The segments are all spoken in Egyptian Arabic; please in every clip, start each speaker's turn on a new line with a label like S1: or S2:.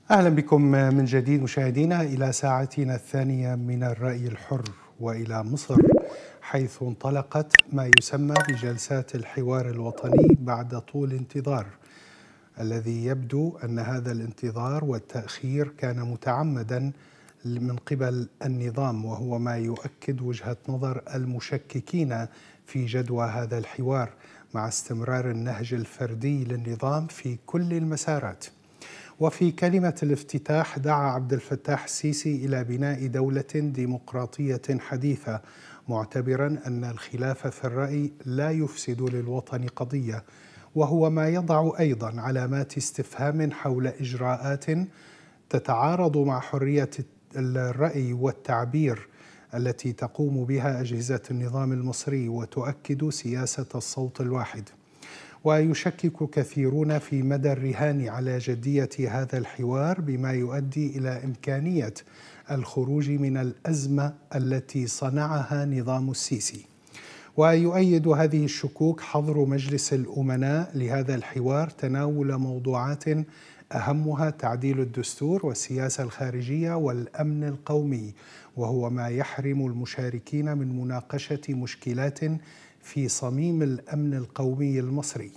S1: اهلا بكم من جديد مشاهدينا الى ساعتنا الثانيه من الراي الحر والى مصر حيث انطلقت ما يسمى بجلسات الحوار الوطني بعد طول انتظار الذي يبدو ان هذا الانتظار والتاخير كان متعمدا من قبل النظام وهو ما يؤكد وجهه نظر المشككين في جدوى هذا الحوار مع استمرار النهج الفردي للنظام في كل المسارات وفي كلمة الافتتاح دعا عبد الفتاح السيسي إلى بناء دولة ديمقراطية حديثة معتبرا أن الخلاف في الرأي لا يفسد للوطن قضية وهو ما يضع أيضا علامات استفهام حول إجراءات تتعارض مع حرية الرأي والتعبير التي تقوم بها أجهزة النظام المصري وتؤكد سياسة الصوت الواحد ويشكك كثيرون في مدى الرهان على جديه هذا الحوار بما يؤدي الى امكانيه الخروج من الازمه التي صنعها نظام السيسي ويؤيد هذه الشكوك حظر مجلس الامناء لهذا الحوار تناول موضوعات اهمها تعديل الدستور والسياسه الخارجيه والامن القومي وهو ما يحرم المشاركين من مناقشه مشكلات في صميم الامن القومي المصري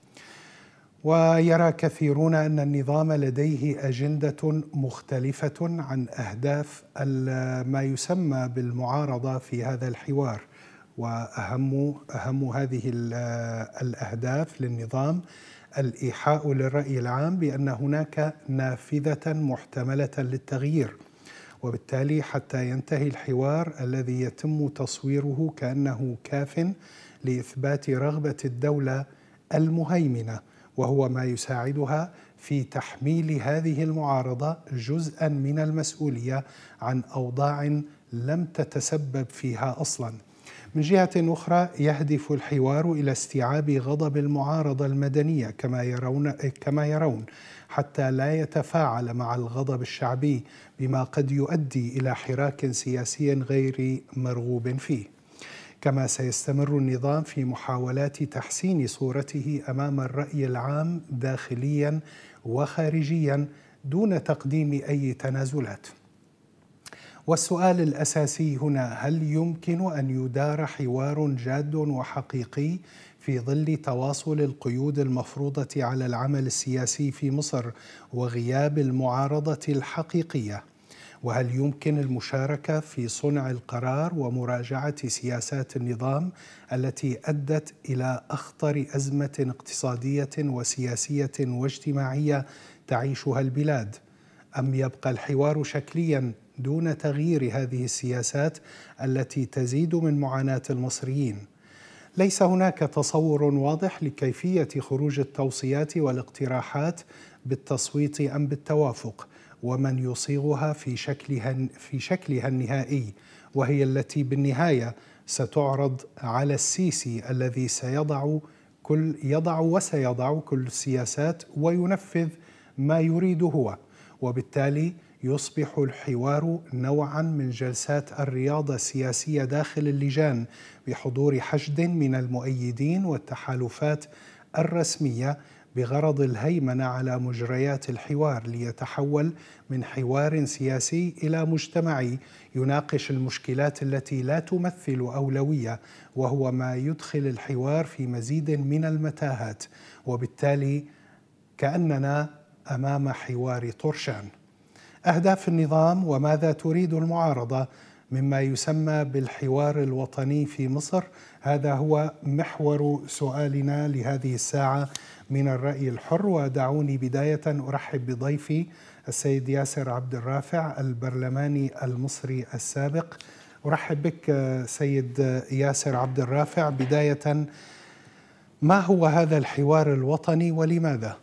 S1: ويرى كثيرون ان النظام لديه اجنده مختلفه عن اهداف ما يسمى بالمعارضه في هذا الحوار واهم اهم هذه الاهداف للنظام الايحاء للراي العام بان هناك نافذه محتمله للتغيير وبالتالي حتى ينتهي الحوار الذي يتم تصويره كانه كاف لاثبات رغبه الدوله المهيمنه وهو ما يساعدها في تحميل هذه المعارضه جزءا من المسؤوليه عن اوضاع لم تتسبب فيها اصلا. من جهه اخرى يهدف الحوار الى استيعاب غضب المعارضه المدنيه كما يرون كما يرون حتى لا يتفاعل مع الغضب الشعبي بما قد يؤدي الى حراك سياسي غير مرغوب فيه. كما سيستمر النظام في محاولات تحسين صورته امام الراي العام داخليا وخارجيا دون تقديم اي تنازلات والسؤال الاساسي هنا هل يمكن ان يدار حوار جاد وحقيقي في ظل تواصل القيود المفروضه على العمل السياسي في مصر وغياب المعارضه الحقيقيه وهل يمكن المشاركه في صنع القرار ومراجعه سياسات النظام التي ادت الى اخطر ازمه اقتصاديه وسياسيه واجتماعيه تعيشها البلاد ام يبقى الحوار شكليا دون تغيير هذه السياسات التي تزيد من معاناه المصريين ليس هناك تصور واضح لكيفيه خروج التوصيات والاقتراحات بالتصويت ام بالتوافق ومن يصيغها في شكلها في شكلها النهائي وهي التي بالنهايه ستعرض على السيسي الذي سيضع كل يضع وسيضع كل السياسات وينفذ ما يريد هو وبالتالي يصبح الحوار نوعا من جلسات الرياضه السياسيه داخل اللجان بحضور حشد من المؤيدين والتحالفات الرسميه بغرض الهيمنه على مجريات الحوار ليتحول من حوار سياسي الى مجتمعي يناقش المشكلات التي لا تمثل اولويه وهو ما يدخل الحوار في مزيد من المتاهات وبالتالي كاننا امام حوار طرشان اهداف النظام وماذا تريد المعارضه مما يسمى بالحوار الوطني في مصر هذا هو محور سؤالنا لهذه الساعه من الرأي الحر ودعوني بداية أرحب بضيفي السيد ياسر عبد الرافع البرلماني المصري السابق أرحب بك سيد ياسر عبد الرافع بداية ما هو هذا الحوار الوطني ولماذا؟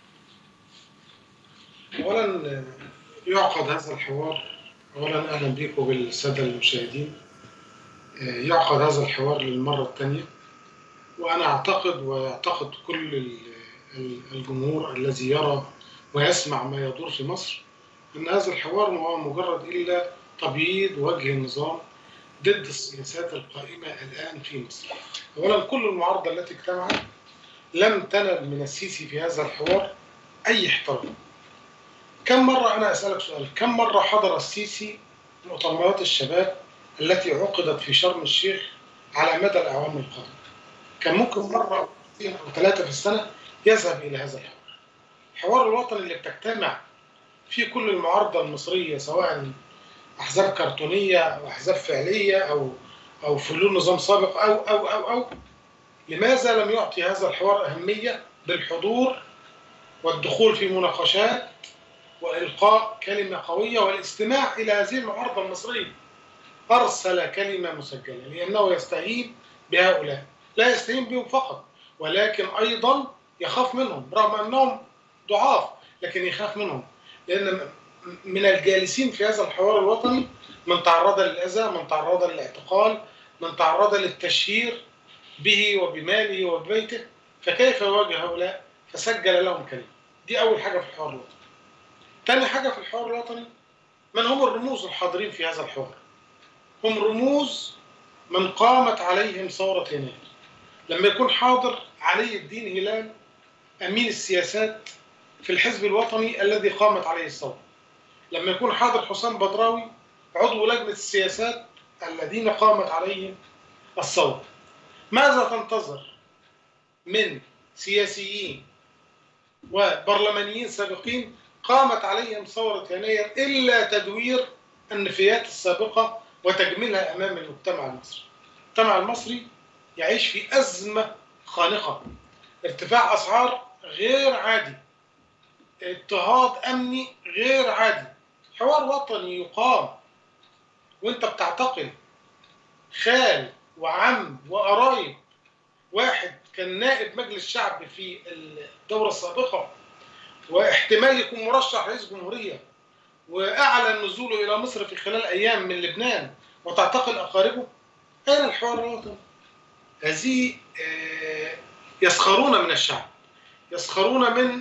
S2: أولا يعقد هذا الحوار أولا أهلا بك وبالسادة المشاهدين يعقد هذا الحوار للمرة الثانية وأنا أعتقد ويعتقد كل الجمهور الذي يرى ويسمع ما يدور في مصر أن هذا الحوار هو مجرد إلا تبييض وجه النظام ضد السياسات القائمة الآن في مصر أولا كل المعارضة التي اجتمعت لم تنل من السيسي في هذا الحوار أي احترام كم مرة أنا أسألك سؤال كم مرة حضر السيسي مؤتمرات الشباب التي عقدت في شرم الشيخ على مدى الأعوام القادمة كان ممكن مرة أو ثلاثة في السنة يذهب إلى هذا الحوار الحوار الوطني اللي بتجتمع فيه كل المعارضة المصرية سواء أحزاب كرتونية أو أحزاب فعلية أو أو فلول نظام سابق أو أو أو أو لماذا لم يعطي هذا الحوار أهمية بالحضور والدخول في مناقشات وإلقاء كلمة قوية والاستماع إلى هذه المعارضة المصرية أرسل كلمة مسجلة لأنه يستهين بهؤلاء لا يستهين بهم فقط ولكن أيضا يخاف منهم رغم أنهم ضعاف لكن يخاف منهم لأن من الجالسين في هذا الحوار الوطني من تعرض للأذى من تعرض للاعتقال من تعرض للتشهير به وبماله وببيته فكيف يواجه هؤلاء فسجل لهم كلمة دي أول حاجة في الحوار الوطني تاني حاجة في الحوار الوطني من هم الرموز الحاضرين في هذا الحوار هم رموز من قامت عليهم ثورة يناير لما يكون حاضر علي الدين هلال أمين السياسات في الحزب الوطني الذي قامت عليه الثورة لما يكون حاضر حسام بدراوي عضو لجنة السياسات الذين قامت عليهم الثورة ماذا تنتظر من سياسيين وبرلمانيين سابقين قامت عليهم ثورة يناير إلا تدوير النفايات السابقة وتجميلها أمام المجتمع المصري المجتمع المصري يعيش في أزمة خانقة ارتفاع أسعار غير عادي اضطهاد أمني غير عادي حوار وطني يقام وانت بتعتقل خال وعم وقرايب واحد كان نائب مجلس شعب في الدورة السابقة واحتمال يكون مرشح رئيس جمهورية وأعلن نزوله إلى مصر في خلال أيام من لبنان وتعتقل أقاربه أين الحوار الوطني؟ هذه يسخرون من الشعب يسخرون من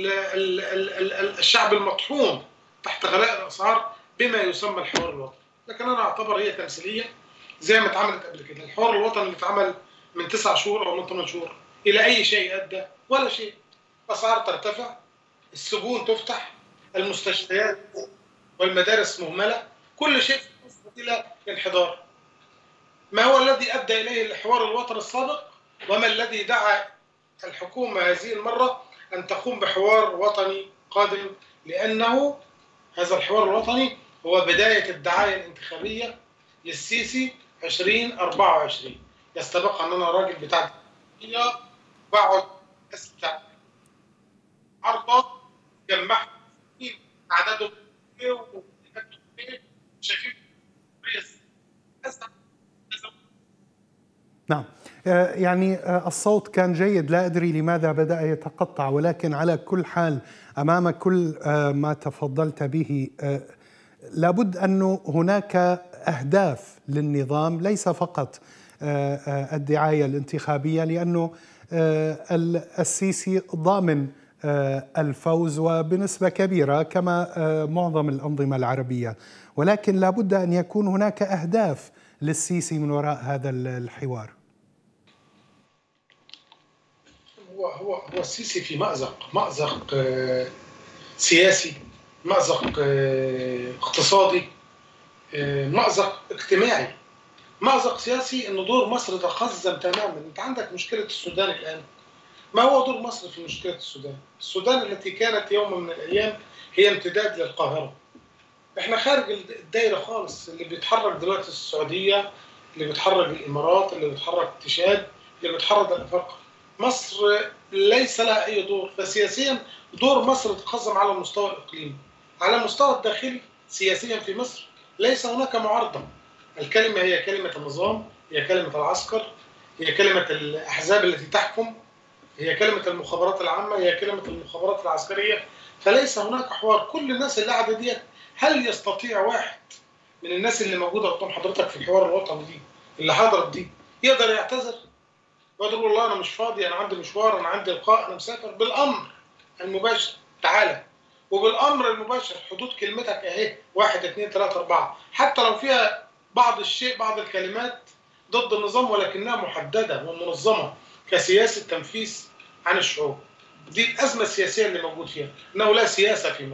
S2: الشعب المطحون تحت غلاء الأسعار بما يسمى الحوار الوطني لكن أنا أعتبر هي تمثيلية زي ما اتعملت قبل كده الحوار الوطني اللي اتعمل من تسع شهور أو من ثمان شهور إلى أي شيء أدى ولا شيء أسعار ترتفع السجون تفتح المستشفيات والمدارس مهملة كل شيء إلى انحدار ما هو الذي أدى إليه الحوار الوطني السابق وما الذي دعا الحكومة هذه المرة أن تقوم بحوار وطني قادم لأنه هذا الحوار الوطني هو بداية الدعاية الانتخابية للسيسي 2024 يستبق أن أنا راجل بتاع بقعد أستع عرضة جمعت عددهم شايفين
S1: نعم يعني الصوت كان جيد لا أدري لماذا بدأ يتقطع ولكن على كل حال أمام كل ما تفضلت به لابد أن هناك أهداف للنظام ليس فقط الدعاية الانتخابية لأنه السيسي ضامن الفوز وبنسبة كبيرة كما معظم الأنظمة العربية ولكن لابد أن يكون هناك أهداف للسيسي من وراء هذا الحوار
S2: هو هو هو السيسي في مأزق مأزق سياسي مأزق اقتصادي مأزق اجتماعي مأزق سياسي ان دور مصر تخزن تماما انت عندك مشكله السودان الان ما هو دور مصر في مشكله السودان السودان التي كانت يوما من الايام هي امتداد للقاهره احنا خارج الدايره خالص اللي بيتحرك دلوقتي السعوديه اللي بيتحرك الامارات اللي بيتحرك تشاد اللي بيتحرك الافارقه مصر ليس لها اي دور فسياسيا دور مصر تقزم على المستوى الاقليمي على المستوى الداخلي سياسيا في مصر ليس هناك معارضه الكلمه هي كلمه النظام هي كلمه العسكر هي كلمه الاحزاب التي تحكم هي كلمه المخابرات العامه هي كلمه المخابرات العسكريه فليس هناك حوار كل الناس اللي قاعده ديت هل يستطيع واحد من الناس اللي موجوده قدام حضرتك في الحوار الوطني دي اللي حضرت دي يقدر يعتذر يقدر يقول والله انا مش فاضي انا عندي مشوار انا عندي لقاء انا مسافر بالامر المباشر تعالى وبالامر المباشر حدود كلمتك اهي واحد اثنين ثلاثة أربعة حتى لو فيها بعض الشيء بعض الكلمات ضد النظام ولكنها محددة ومنظمة كسياسة تنفيذ عن الشعوب دي الأزمة السياسية اللي موجود فيها أنه لا سياسة في مصر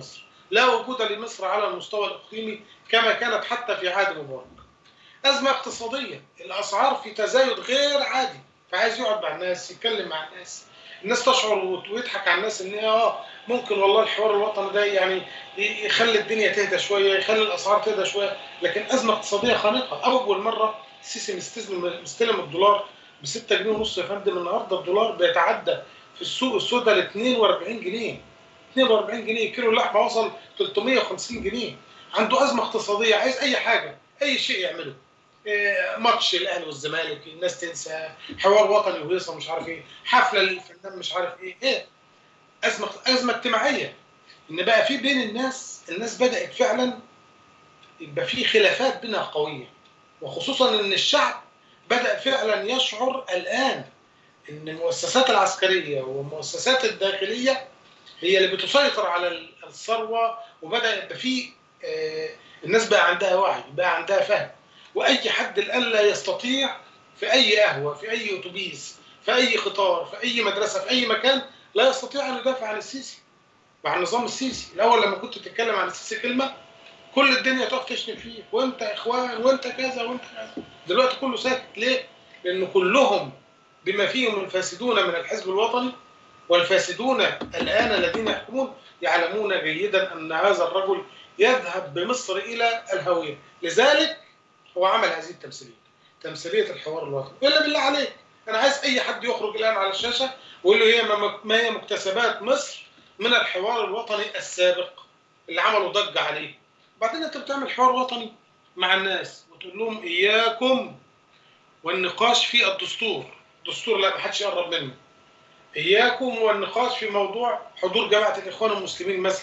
S2: لا وجود لمصر على المستوى الاقليمي كما كانت حتى في عهد مبارك. ازمه اقتصاديه، الاسعار في تزايد غير عادي، فعايز يقعد مع الناس يتكلم مع الناس. الناس تشعر ويضحك على الناس ان هي اه ممكن والله الحوار الوطني ده يعني يخلي الدنيا تهدى شويه، يخلي الاسعار تهدى شويه، لكن ازمه اقتصاديه خانقه، اول مره السيسي مستلم مستلم الدولار ب 6 جنيه ونص يا فندم النهارده الدولار بيتعدى في السوق السوداء ل 42 جنيه 42 جنيه كيلو اللحمه وصل 350 جنيه عنده ازمه اقتصاديه عايز اي حاجه اي شيء يعمله إيه ماتش الاهلي والزمالك الناس تنسى حوار وطني وهيصه مش عارف ايه حفله للفنان مش عارف ايه ايه ازمه ازمه اجتماعيه ان بقى في بين الناس الناس بدات فعلا يبقى في خلافات بينها قويه وخصوصا ان الشعب بدا فعلا يشعر الان ان المؤسسات العسكريه والمؤسسات الداخليه هي اللي بتسيطر على الثروه وبدا يبقى في آه الناس بقى عندها وعي بقى عندها فهم واي حد الان لا يستطيع في اي قهوه في اي اتوبيس في اي قطار في اي مدرسه في اي مكان لا يستطيع ان يدافع عن السيسي وعن النظام السيسي الاول لما كنت تتكلم عن السيسي كلمه كل الدنيا تقف تشتم فيه وانت اخوان وانت كذا وانت كذا دلوقتي كله ساكت ليه؟ لان كلهم بما فيهم الفاسدون من الحزب الوطني والفاسدون الان الذين يحكمون يعلمون جيدا ان هذا الرجل يذهب بمصر الى الهويه لذلك هو عمل هذه التمثيليه تمثيليه الحوار الوطني الا بالله عليك انا عايز اي حد يخرج الان على الشاشه ويقول له هي ما هي مكتسبات مصر من الحوار الوطني السابق اللي عملوا ضجه عليه بعدين انت بتعمل حوار وطني مع الناس وتقول لهم اياكم والنقاش في الدستور الدستور لا ما حدش يقرب منه اياكم والنقاش في موضوع حضور جماعه الاخوان المسلمين مثلا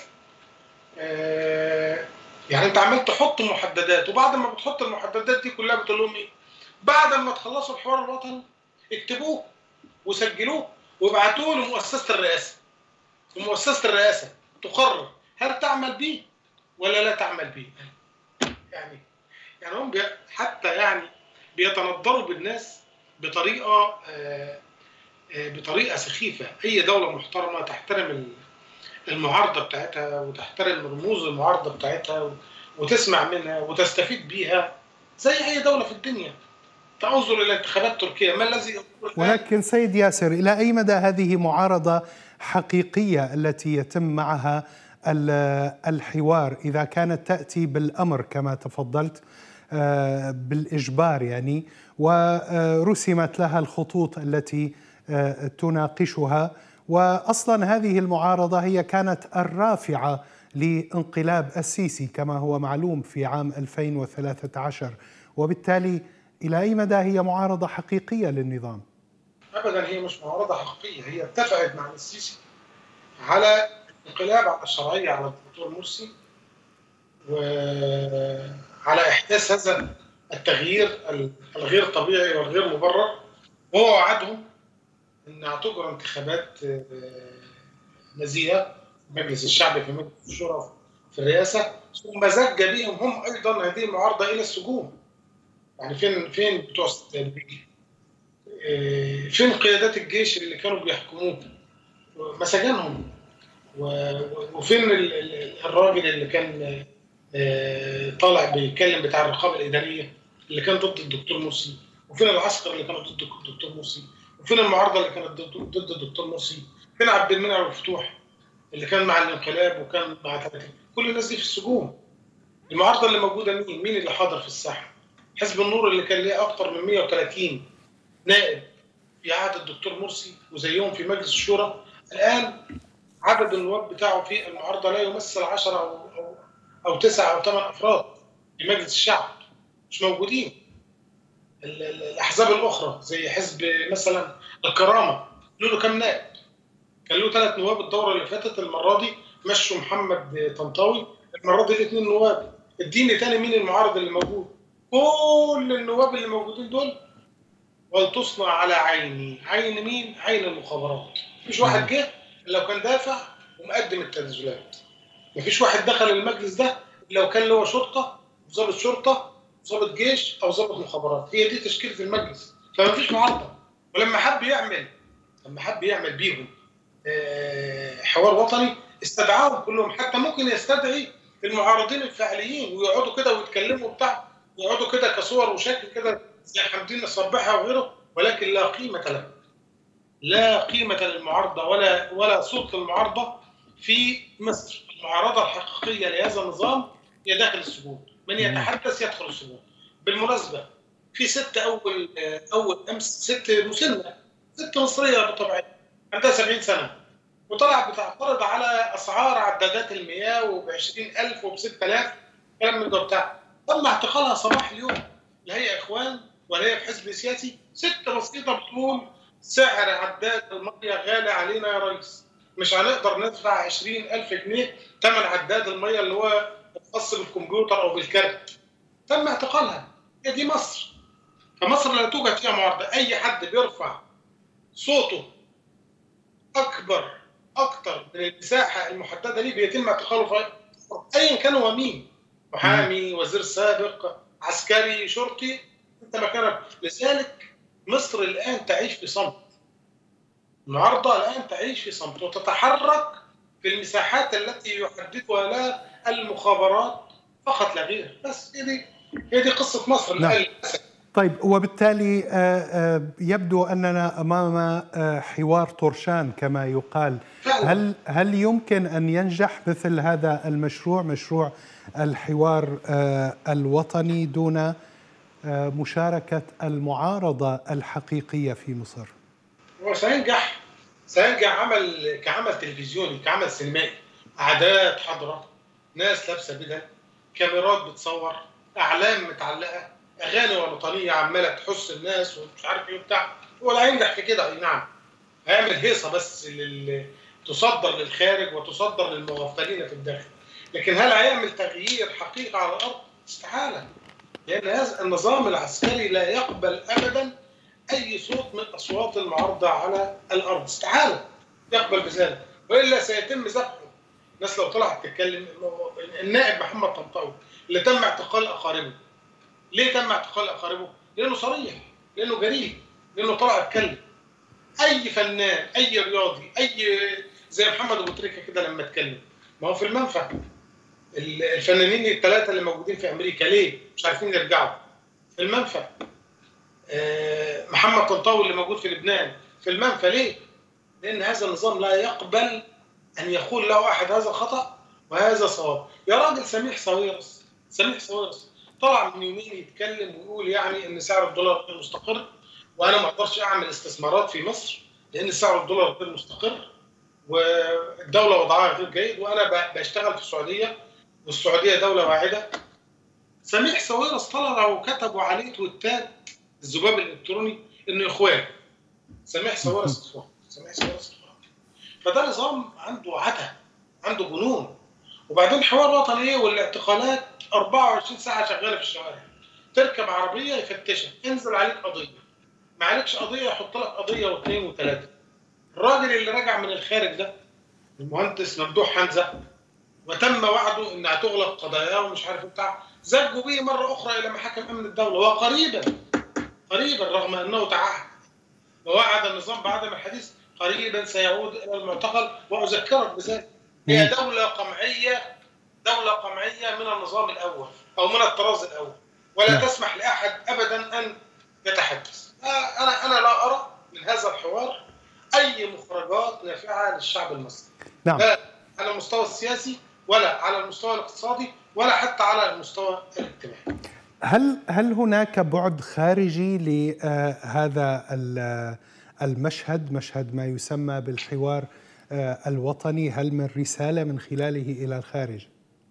S2: آه يعني انت عمال تحط محددات وبعد ما بتحط المحددات دي كلها بتقول لهم ايه بعد ما تخلصوا الحوار الوطني اكتبوه وسجلوه وابعتوه لمؤسسه الرئاسه ومؤسسه الرئاسه تقرر هل تعمل به ولا لا تعمل به يعني يعني هم حتى يعني بيتندروا بالناس بطريقه آه آه بطريقه سخيفه اي دوله محترمه تحترم المعارضه بتاعتها وتحترم رموز المعارضه بتاعتها وتسمع منها وتستفيد بيها زي اي دوله في الدنيا تنظر الى انتخابات تركيا ما الذي
S1: ولكن سيد ياسر الى اي مدى هذه معارضه حقيقيه التي يتم معها الحوار اذا كانت تاتي بالامر كما تفضلت بالاجبار يعني ورسمت لها الخطوط التي تناقشها واصلا هذه المعارضه هي كانت الرافعه لانقلاب السيسي كما هو معلوم في عام 2013 وبالتالي الى اي مدى هي معارضه حقيقيه للنظام؟
S2: ابدا هي مش معارضه حقيقيه هي اتفقت مع السيسي على انقلاب على الشرعيه على الدكتور مرسي وعلى احداث هذا التغيير الغير طبيعي والغير مبرر وهو وعدهم ان اعتبر انتخابات نزيهه مجلس الشعب في مجلس الشورى في الرئاسه ثم زج بهم هم ايضا هذه المعارضه الى السجون يعني فين فين بتوع فين قيادات الجيش اللي كانوا بيحكموه مساجنهم وفين الراجل اللي كان طالع بيتكلم بتاع الرقابه الاداريه اللي كان ضد الدكتور مرسي وفين العسكر اللي كانوا ضد الدكتور مرسي وفين المعارضه اللي كانت ضد الدكتور مرسي فين عبد المنعم الفتوح اللي كان مع الانقلاب وكان مع 30 كل الناس دي في السجون المعارضه اللي موجوده مين مين اللي حاضر في الساحه حزب النور اللي كان ليه اكتر من 130 نائب في عهد الدكتور مرسي وزيهم في مجلس الشورى الان عدد النواب بتاعه في المعارضه لا يمثل 10 او او او 9 او 8 افراد في مجلس الشعب مش موجودين الاحزاب الاخرى زي حزب مثلا الكرامه له كام نائب كان له ثلاث نواب الدوره اللي فاتت المره دي مشوا محمد طنطاوي المره دي اثنين نواب اديني تاني مين المعارض اللي موجود كل النواب اللي موجودين دول ولتصنع على عيني عين مين عين المخابرات مفيش واحد جه لو كان دافع ومقدم التنازلات مفيش واحد دخل المجلس ده لو كان له شرطه ضابط شرطه ضابط جيش او ضابط مخابرات هي دي تشكيله المجلس فمفيش معارضه ولما حب يعمل لما حب يعمل بيهم حوار وطني استدعاهم كلهم حتى ممكن يستدعي المعارضين الفعليين ويقعدوا كده ويتكلموا بتاع يقعدوا كده كصور وشكل كده زي حمدين الصباحه وغيره ولكن لا قيمه له لا قيمه للمعارضه ولا ولا صوت المعارضه في مصر المعارضه الحقيقيه لهذا النظام هي داخل السجون من يتحدث يدخل السجون بالمناسبه في ست اول اول امس ست مسنه ست مصريه بطبيعتها عندها 70 سنه وطلعت بتعترض على اسعار عدادات المياه وب 20000 وب 6000 كلام من ده بتاع تم اعتقالها صباح اليوم لا هي اخوان ولا هي في حزب سياسي ست بسيطه بتقول سعر عداد الميه غالي علينا يا ريس مش هنقدر ندفع 20000 جنيه ثمن عداد الميه اللي هو خاص بالكمبيوتر او بالكارت تم اعتقالها هي دي مصر فمصر لا توجد فيها معارضه اي حد بيرفع صوته اكبر اكتر من المساحه المحدده ليه بيتم اعتقاله ايا كان هو مين محامي وزير سابق عسكري شرطي انت مكانك لذلك مصر الان تعيش في صمت المعارضه الان تعيش في صمت وتتحرك في المساحات التي يحددها لها المخابرات فقط لا غير بس هي دي هي دي قصه مصر
S1: نعم.
S2: الان
S1: طيب وبالتالي يبدو اننا امام حوار طرشان كما يقال هل هل يمكن ان ينجح مثل هذا المشروع مشروع الحوار الوطني دون مشاركه المعارضه الحقيقيه في مصر؟
S2: هو سينجح سينجح عمل كعمل تلفزيوني كعمل سينمائي اعداد حاضره ناس لابسه بدل كاميرات بتصور اعلام متعلقه اغاني وطنيه عماله تحس الناس ومش عارف ايه وبتاع هو لا هينجح في كده اي نعم هيعمل هيصه بس لل... تصدر للخارج وتصدر للمغفلين في الداخل لكن هل هيعمل تغيير حقيقي على الارض؟ استحاله لان هذا النظام العسكري لا يقبل ابدا اي صوت من اصوات المعارضه على الارض استحاله يقبل بذلك والا سيتم ذبحه الناس لو طلعت تتكلم النائب محمد طنطاوي اللي تم اعتقال اقاربه ليه تم اعتقال اقاربه؟ لانه صريح لانه جريء لانه طلع اتكلم اي فنان اي رياضي اي زي محمد ابو تريكه كده لما اتكلم ما هو في المنفى الفنانين الثلاثه اللي موجودين في امريكا ليه مش عارفين يرجعوا في المنفى محمد طنطاوي اللي موجود في لبنان في المنفى ليه لان هذا النظام لا يقبل ان يقول له احد هذا خطا وهذا صواب يا راجل سميح صويرس سميح صويرس طلع من يومين يتكلم ويقول يعني ان سعر الدولار غير مستقر وانا ما اقدرش اعمل استثمارات في مصر لان سعر الدولار غير مستقر والدوله وضعها غير جيد وانا بشتغل في السعوديه والسعوديه دوله واحده سميح سويرس طلع وكتبوا عليه تويتات الذباب الالكتروني انه اخوان سميح سويرس اخوان سميح سويرس اخوان فده نظام عنده عتا عنده جنون وبعدين حوار وطني ايه والاعتقالات 24 ساعه شغاله في الشوارع تركب عربيه يفتشك انزل عليك قضيه ما عليكش قضيه يحط لك قضيه واثنين وثلاثه الراجل اللي رجع من الخارج ده المهندس ممدوح حمزه وتم وعده ان هتغلق قضاياه ومش عارف بتاع زجوا به مره اخرى الى محاكم امن الدوله وقريبا قريبا رغم انه تعهد ووعد النظام بعدم الحديث قريبا سيعود الى المعتقل واذكرك بذلك هي دوله قمعيه دوله قمعيه من النظام الاول او من الطراز الاول ولا نعم. تسمح لاحد ابدا ان يتحدث انا انا لا ارى من هذا الحوار اي مخرجات نافعه للشعب المصري
S1: نعم.
S2: لا على المستوى السياسي ولا على المستوى الاقتصادي ولا حتى على المستوى الاجتماعي
S1: هل هل هناك بعد خارجي لهذا المشهد مشهد ما يسمى بالحوار الوطني هل من رساله من خلاله الى الخارج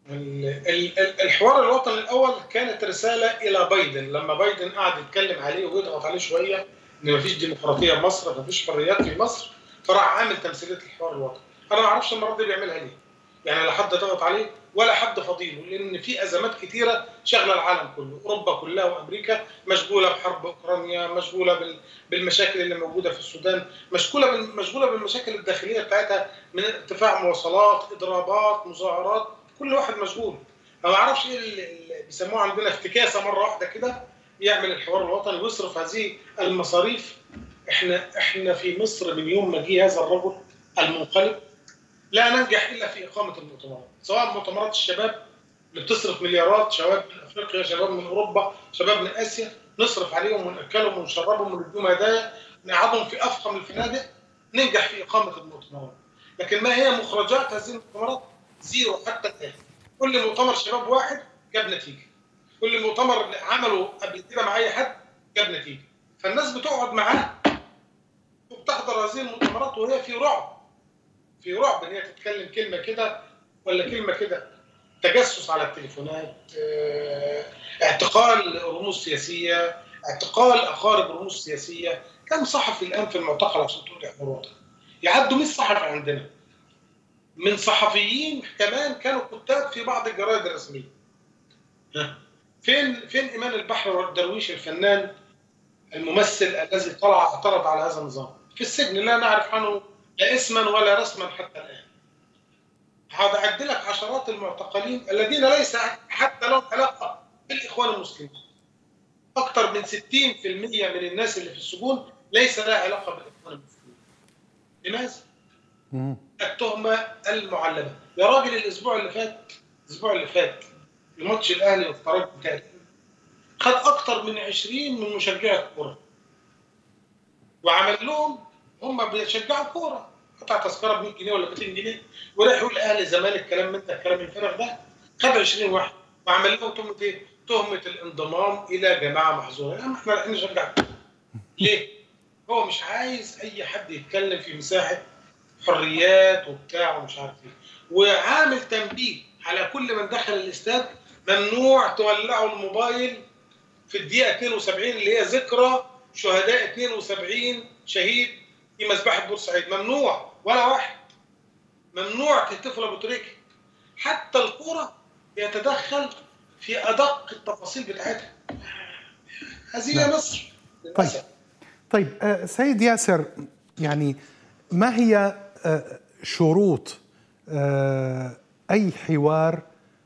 S2: الحوار الوطني الاول كانت رساله الى بايدن لما بايدن قعد يتكلم عليه ويضغط عليه شويه ان مفيش ديمقراطيه في مصر مفيش حريات في مصر فراح عامل تمثيليه الحوار الوطني انا ما اعرفش المره دي بيعملها ليه يعني لا حد ضغط عليه ولا حد فضيله لان في ازمات كثيره شغله العالم كله اوروبا كلها وامريكا مشغوله بحرب اوكرانيا مشغوله بالمشاكل اللي موجوده في السودان مشغوله مشغوله بالمشاكل الداخليه بتاعتها من ارتفاع مواصلات اضرابات مظاهرات كل واحد مشغول ما اعرفش ايه اللي بيسموه عندنا افتكاسه مره واحده كده يعمل الحوار الوطني ويصرف هذه المصاريف احنا احنا في مصر من يوم ما جه هذا الرجل المنقلب لا ننجح الا في اقامه المؤتمرات سواء مؤتمرات الشباب اللي بتصرف مليارات شباب من افريقيا شباب من اوروبا شباب من اسيا نصرف عليهم وناكلهم ونشربهم ونديهم هدايا نقعدهم في افخم الفنادق ننجح في اقامه المؤتمرات لكن ما هي مخرجات هذه المؤتمرات زيرو حتى الان كل مؤتمر شباب واحد جاب نتيجه كل مؤتمر عمله قبل كده مع اي حد جاب نتيجه فالناس بتقعد معاه وبتحضر هذه المؤتمرات وهي في رعب في رعب ان هي تتكلم كلمه كده ولا كلمه كده تجسس على التليفونات اه، اعتقال رموز سياسيه اعتقال اقارب رموز سياسيه كم صحفي الان في المعتقل عشان تقول احضاراتها يعدوا 100 صحفي عندنا من صحفيين كمان كانوا كتاب في بعض الجرائد الرسميه ها فين فين ايمان البحر درويش الفنان الممثل الذي طلع اعترض على هذا النظام في السجن لا نعرف عنه لا اسما ولا رسما حتى الان هذا اعد لك عشرات المعتقلين الذين ليس حتى لهم علاقه بالاخوان المسلمين اكثر من 60% من الناس اللي في السجون ليس لها علاقه بالاخوان المسلمين لماذا؟ التهمه المعلمه يا راجل الاسبوع اللي فات الاسبوع اللي فات الماتش الاهلي والترجي بتاعي خد اكتر من 20 من مشجعي الكوره وعمل لهم هم بيشجعوا كوره قطع تذكره ب 100 جنيه ولا 200 جنيه وراح يقول اهلي زمالك كلام من ده الكلام الفارغ ده خد 20 واحد وعمل لهم تهمه ايه؟ تهمه الانضمام الى جماعه محظوره يا احنا رايحين نشجع ليه؟ هو مش عايز اي حد يتكلم في مساحه حريات وبتاع ومش عارف ايه وعامل تنبيه على كل من دخل الاستاد ممنوع تولعوا الموبايل في الدقيقه 72 اللي هي ذكرى شهداء 72 شهيد في مذبحه بورسعيد ممنوع ولا واحد ممنوع تحتفل ابو تريكه حتى الكوره يتدخل في ادق التفاصيل بتاعتها هذه
S1: نعم.
S2: مصر
S1: طيب طيب آه، سيد ياسر يعني ما هي آه، شروط آه، اي حوار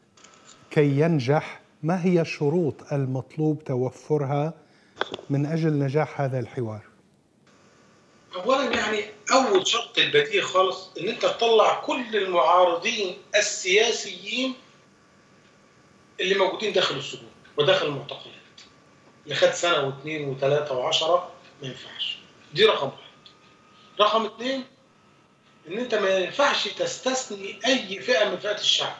S1: كي ينجح ما هي الشروط المطلوب توفرها من اجل نجاح هذا الحوار
S2: اولا يعني اول شرط البديهي خالص ان انت تطلع كل المعارضين السياسيين اللي موجودين داخل السجون وداخل المعتقلات اللي خد سنه واثنين وثلاثه وعشره ما ينفعش دي رقم واحد رقم اثنين ان انت ما ينفعش تستثني اي فئه من فئات الشعب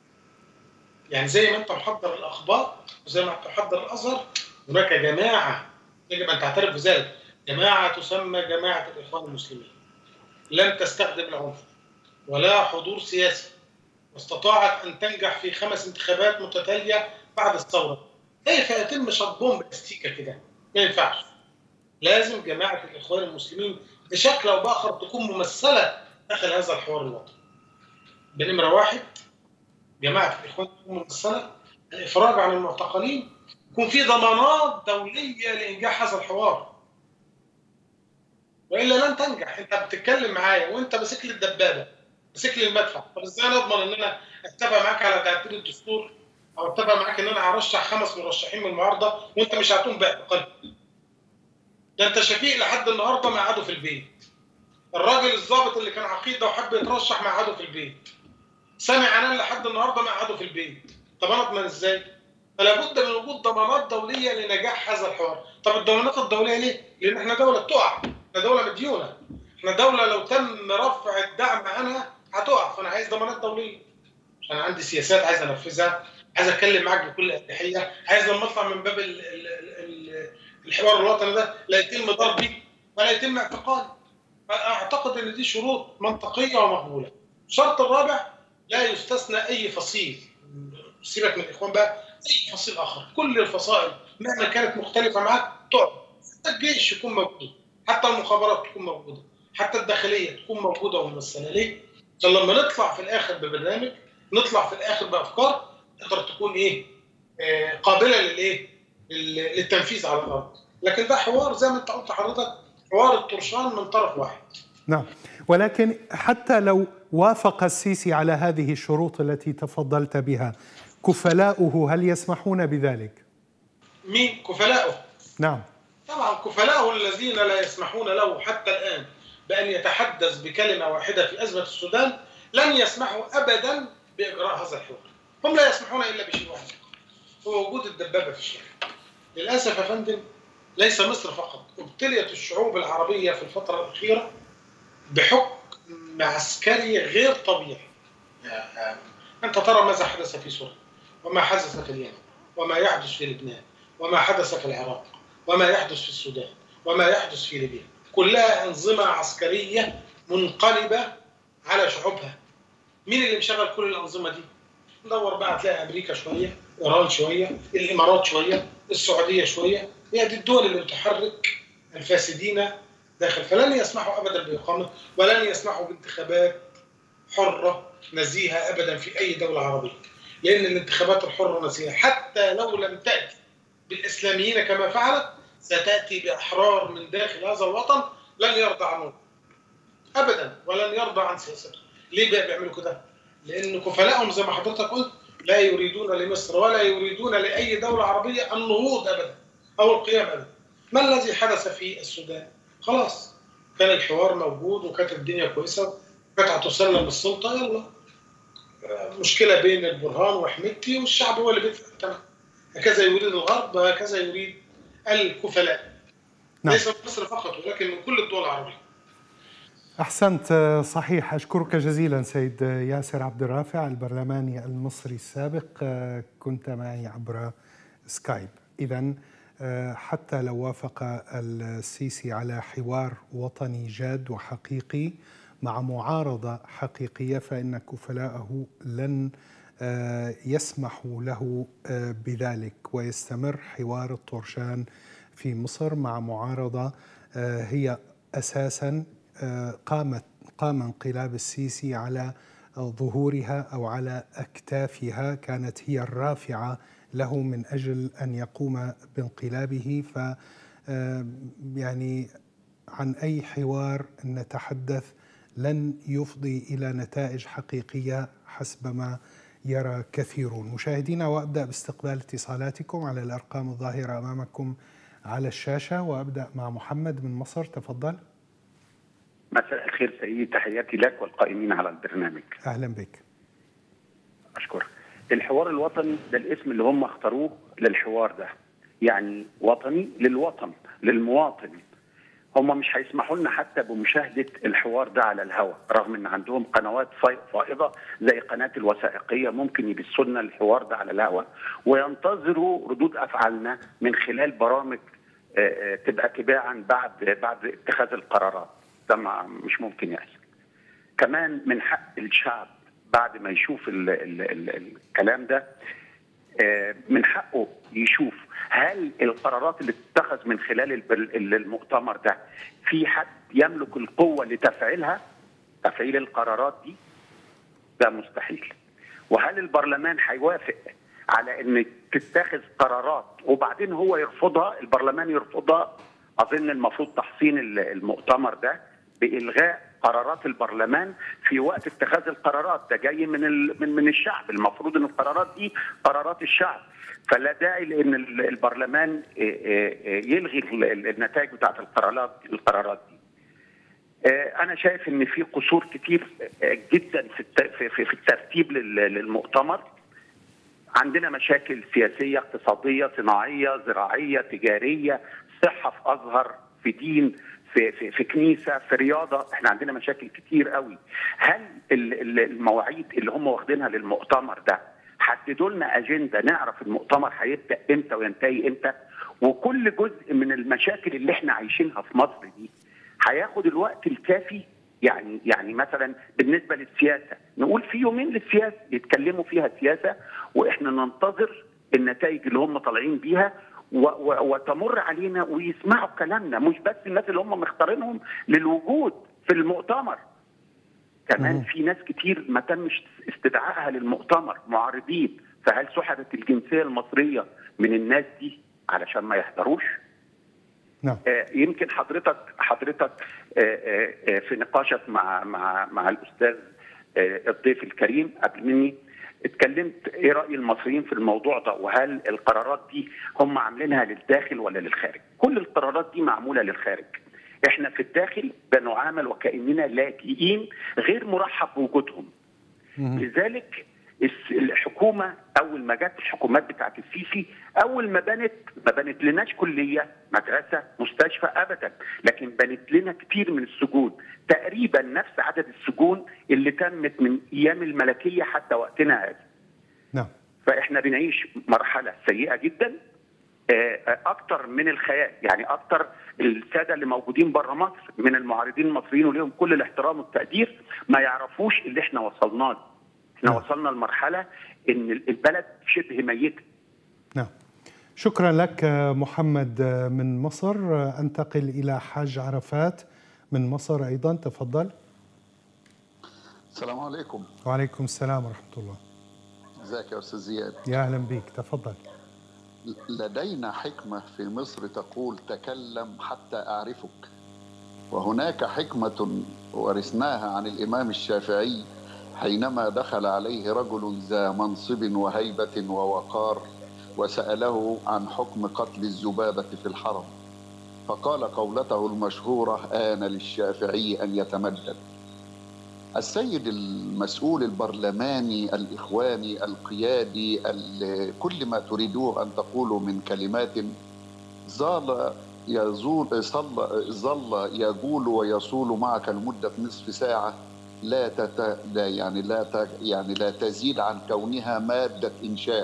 S2: يعني زي ما انت محضر الاخبار وزي ما انت محضر الازهر هناك جماعه يجب ان تعترف بذلك جماعه تسمى جماعه الاخوان المسلمين لم تستخدم العنف ولا حضور سياسي واستطاعت ان تنجح في خمس انتخابات متتاليه بعد الثوره كيف يتم شطبهم باستيكه كده؟ ما ينفعش لازم جماعه الاخوان المسلمين بشكل او باخر تكون ممثله داخل هذا الحوار الوطني. بنمره واحد جماعه الاخوان تكون ممثله الافراج عن المعتقلين يكون في ضمانات دوليه لانجاح هذا الحوار. والا لن تنجح انت بتتكلم معايا وانت ماسك لي الدبابه ماسك لي المدفع طب ازاي انا اضمن ان انا اتفق معاك على تعديل الدستور او اتفق معاك ان انا هرشح خمس مرشحين من المعارضه وانت مش هتقوم باعتقالهم ده انت شفيق لحد النهارده مقعده في البيت الراجل الضابط اللي كان عقيده وحب يترشح مقعده في البيت سامع عنان لحد النهارده مقعده في البيت طب انا اضمن ازاي؟ فلا بد من وجود ضمانات دوليه لنجاح هذا الحوار طب الضمانات الدوليه ليه؟ لان احنا دوله بتقع احنا دوله مديونه احنا دوله لو تم رفع الدعم عنها هتقع فانا عايز ضمانات دوليه عشان عندي سياسات عايز انفذها عايز اتكلم معاك بكل اريحيه عايز لما اطلع من باب ال ال ال الحوار الوطني ده لا يتم ضربي ولا يتم اعتقالي فاعتقد ان دي شروط منطقيه ومقبوله الشرط الرابع لا يستثنى اي فصيل سيبك من الاخوان بقى اي فصيل اخر كل الفصائل مهما كانت مختلفه معاك تقعد حتى الجيش يكون موجود حتى المخابرات تكون موجوده حتى الداخليه تكون موجوده وممثله ليه؟ عشان لما نطلع في الاخر ببرنامج نطلع في الاخر بافكار تقدر تكون ايه؟ آه قابله للايه؟ للتنفيذ على الارض لكن ده حوار زي ما انت قلت حضرتك حوار الطرشان من طرف واحد
S1: نعم ولكن حتى لو وافق السيسي على هذه الشروط التي تفضلت بها كفلاؤه هل يسمحون بذلك؟
S2: مين كفلاؤه؟
S1: نعم
S2: طبعا كفلاؤه الذين لا يسمحون له حتى الان بان يتحدث بكلمه واحده في ازمه السودان لن يسمحوا ابدا باجراء هذا الحوار هم لا يسمحون الا بشيء واحد هو وجود الدبابه في الشارع للاسف يا فندم ليس مصر فقط ابتليت الشعوب العربيه في الفتره الاخيره بحكم عسكري غير طبيعي انت ترى ماذا حدث في سوريا وما حدث في اليمن وما يحدث في لبنان وما حدث في العراق وما يحدث في السودان وما يحدث في ليبيا كلها انظمه عسكريه منقلبه على شعوبها مين اللي مشغل كل الانظمه دي ندور بقى هتلاقي امريكا شويه ايران شويه الامارات شويه السعوديه شويه هي دي الدول اللي بتحرك الفاسدين داخل فلن يسمحوا ابدا باقامه ولن يسمحوا بانتخابات حره نزيهه ابدا في اي دوله عربيه لان الانتخابات الحره نزيهه حتى لو لم تاتي بالاسلاميين كما فعلت ستاتي باحرار من داخل هذا الوطن لن يرضى عنه ابدا ولن يرضى عن سياسته ليه بقى بيعملوا كده؟ لان كفلاءهم زي ما حضرتك قلت لا يريدون لمصر ولا يريدون لاي دوله عربيه النهوض ابدا او القيام ابدا ما الذي حدث في السودان؟ خلاص كان الحوار موجود وكانت الدنيا كويسه كانت هتسلم السلطه يلا مشكله بين البرهان وحميدتي والشعب هو اللي بيدفع الثمن هكذا يريد الغرب وهكذا يريد الكفلاء نعم. ليس مصر فقط ولكن من كل الدول العربيه
S1: احسنت صحيح اشكرك جزيلا سيد ياسر عبد الرافع البرلماني المصري السابق كنت معي عبر سكايب اذا حتى لو وافق السيسي على حوار وطني جاد وحقيقي مع معارضه حقيقيه فان كفلاءه لن يسمحوا له بذلك ويستمر حوار الطرشان في مصر مع معارضه هي اساسا قامت قام انقلاب السيسي على ظهورها او على اكتافها كانت هي الرافعه له من اجل ان يقوم بانقلابه ف يعني عن اي حوار نتحدث لن يفضي الى نتائج حقيقيه حسب ما يرى كثيرون مشاهدينا وابدا باستقبال اتصالاتكم على الارقام الظاهره امامكم على الشاشه وابدا مع محمد من مصر تفضل
S3: مساء الخير سيدي تحياتي لك والقائمين على البرنامج
S1: اهلا بك
S3: اشكرك الحوار الوطني ده الاسم اللي هم اختاروه للحوار ده يعني وطني للوطن للمواطن هم مش هيسمحوا لنا حتى بمشاهده الحوار ده على الهواء رغم ان عندهم قنوات فائضه زي قناه الوثائقيه ممكن يبثوا لنا الحوار ده على الهواء وينتظروا ردود افعالنا من خلال برامج تبقى تباعا بعد بعد اتخاذ القرارات ده مش ممكن يحصل كمان من حق الشعب بعد ما يشوف ال ال ال الكلام ده من حقه يشوف هل القرارات اللي تتخذ من خلال المؤتمر ده في حد يملك القوة لتفعيلها تفعيل القرارات دي ده مستحيل وهل البرلمان هيوافق على ان تتخذ قرارات وبعدين هو يرفضها البرلمان يرفضها اظن المفروض تحصين المؤتمر ده بالغاء قرارات البرلمان في وقت اتخاذ القرارات ده جاي من من من الشعب المفروض ان القرارات دي قرارات الشعب فلا داعي لان البرلمان يلغي النتائج بتاعت القرارات القرارات دي انا شايف ان في قصور كتير جدا في في الترتيب للمؤتمر عندنا مشاكل سياسيه اقتصاديه صناعيه زراعيه تجاريه صحه في ازهر في دين في في في كنيسه في رياضه احنا عندنا مشاكل كتير قوي هل المواعيد اللي هم واخدينها للمؤتمر ده حددوا لنا اجنده نعرف المؤتمر هيبدا امتى وينتهي امتى وكل جزء من المشاكل اللي احنا عايشينها في مصر دي هياخد الوقت الكافي يعني يعني مثلا بالنسبه للسياسه نقول في يومين للسياسه يتكلموا فيها سياسه واحنا ننتظر النتائج اللي هم طالعين بيها وتمر علينا ويسمعوا كلامنا مش بس الناس اللي هم مختارينهم للوجود في المؤتمر كمان في ناس كتير ما تمش استدعائها للمؤتمر معارضين فهل سحبت الجنسيه المصريه من الناس دي علشان ما يحضروش؟
S1: نعم.
S3: آه يمكن حضرتك حضرتك آه آه في نقاشك مع مع مع الاستاذ آه الضيف الكريم قبل مني اتكلمت ايه راي المصريين في الموضوع ده وهل القرارات دي هم عاملينها للداخل ولا للخارج؟ كل القرارات دي معموله للخارج. احنا في الداخل بنعامل وكاننا لاجئين غير مرحب بوجودهم لذلك الحكومه اول ما جت الحكومات بتاعت السيسي اول ما بنت ما بنت لناش كليه مدرسه مستشفى ابدا لكن بنت لنا كتير من السجون تقريبا نفس عدد السجون اللي تمت من ايام الملكيه حتى وقتنا هذا
S1: نعم
S3: فاحنا بنعيش مرحله سيئه جدا اكتر من الخيال يعني اكتر الساده اللي موجودين بره مصر من المعارضين المصريين وليهم كل الاحترام والتقدير ما يعرفوش اللي احنا وصلنا له احنا وصلنا لمرحله ان البلد شبه ميته
S1: نعم شكرا لك محمد من مصر انتقل الى حاج عرفات من مصر ايضا تفضل
S4: السلام عليكم
S1: وعليكم السلام ورحمه الله
S4: ازيك يا استاذ زياد
S1: يا اهلا بك تفضل
S4: لدينا حكمه في مصر تقول تكلم حتى اعرفك وهناك حكمه ورثناها عن الامام الشافعي حينما دخل عليه رجل ذا منصب وهيبه ووقار وساله عن حكم قتل الذبابه في الحرم فقال قولته المشهوره ان للشافعي ان يتمدد السيد المسؤول البرلماني الاخواني القيادي كل ما تريدوه ان تقولوا من كلمات ظل يزول صل ظل يقول ويصول معك لمده نصف ساعه لا تت لا يعني لا ت... يعني لا تزيد عن كونها ماده انشاء